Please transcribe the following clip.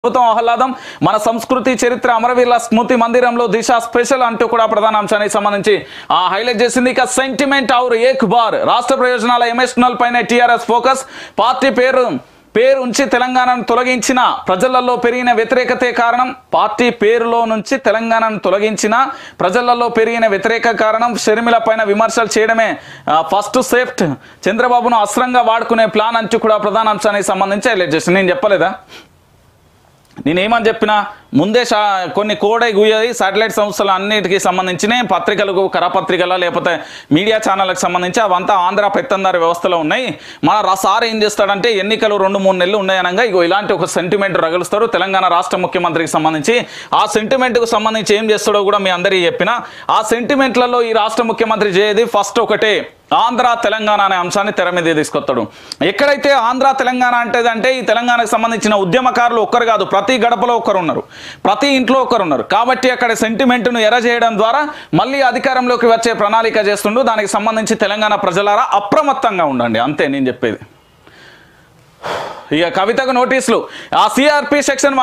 ప్రభుత్వం ఆహ్లాదం మన సంస్కృతి చరిత్ర అమరవీరుల స్మృతి మందిరంలో దిశ స్పెషల్ అంటూ కూడా ప్రధాన అంశానికి సంబంధించి ఆ హైలైట్ చేసింది ఇక సెంటిమెంట్ ఔర్ ఏక్ బార్ రాష్ట్ర ప్రయోజనాల ఎమోషనల్ పైన టీఆర్ఎస్ ఫోకస్ పార్టీ పేరు పేరు ఉంచి తెలంగాణను తొలగించిన ప్రజలలో పెరిగిన వ్యతిరేకతే కారణం పార్టీ పేరులో నుంచి తెలంగాణను తొలగించిన ప్రజలలో పెరిగిన వ్యతిరేక కారణం షర్మిల పైన విమర్శలు చేయడమే ఫస్ట్ సేఫ్ట్ చంద్రబాబును అస్త్రంగా వాడుకునే ప్లాన్ అంటూ కూడా ప్రధాన అంశానికి సంబంధించి హైలైట్ చేసింది నేను చెప్పలేదా నేనేమని చెప్పినా ముందే షా కొన్ని కోడై గుయ్యది సాటిలైట్ సంస్థలు అన్నిటికీ సంబంధించిన పత్రికలకు కరపత్రికల లేకపోతే మీడియా ఛానళ్ళకి సంబంధించి అవంతా ఆంధ్ర పెత్తందారి వ్యవస్థలో ఉన్నాయి మన రా- సార్ ఏం చేస్తాడంటే ఎన్నికలు రెండు మూడు నెలలు ఉన్నాయనగా ఇగో ఇలాంటి ఒక సెంటిమెంట్ రగులుస్తారు తెలంగాణ రాష్ట్ర ముఖ్యమంత్రికి సంబంధించి ఆ సెంటిమెంట్కు సంబంధించి ఏం చేస్తాడో కూడా మీ అందరికీ చెప్పిన ఆ సెంటిమెంట్లలో ఈ రాష్ట్ర ముఖ్యమంత్రి చేయది ఫస్ట్ ఒకటే ఆంధ్ర తెలంగాణ అనే అంశాన్ని తెర మీద తీసుకొస్తాడు ఎక్కడైతే ఆంధ్ర తెలంగాణ అంటేది అంటే ఈ తెలంగాణకు సంబంధించిన ఉద్యమకారులు ఒక్కరు కాదు ప్రతి గడపలో ఒక్కరు ఉన్నారు ప్రతి ఇంట్లో ఒకరు ఉన్నారు కాబట్టి అక్కడ సెంటిమెంట్ను ఎర చేయడం ద్వారా మళ్ళీ అధికారంలోకి వచ్చే ప్రణాళిక చేస్తుండు దానికి సంబంధించి తెలంగాణ ప్రజలారా అప్రమత్తంగా ఉండండి అంతే నేను చెప్పేది ఇక కవితకు నోటీసులు ఆ సిఆర్పి సెక్షన్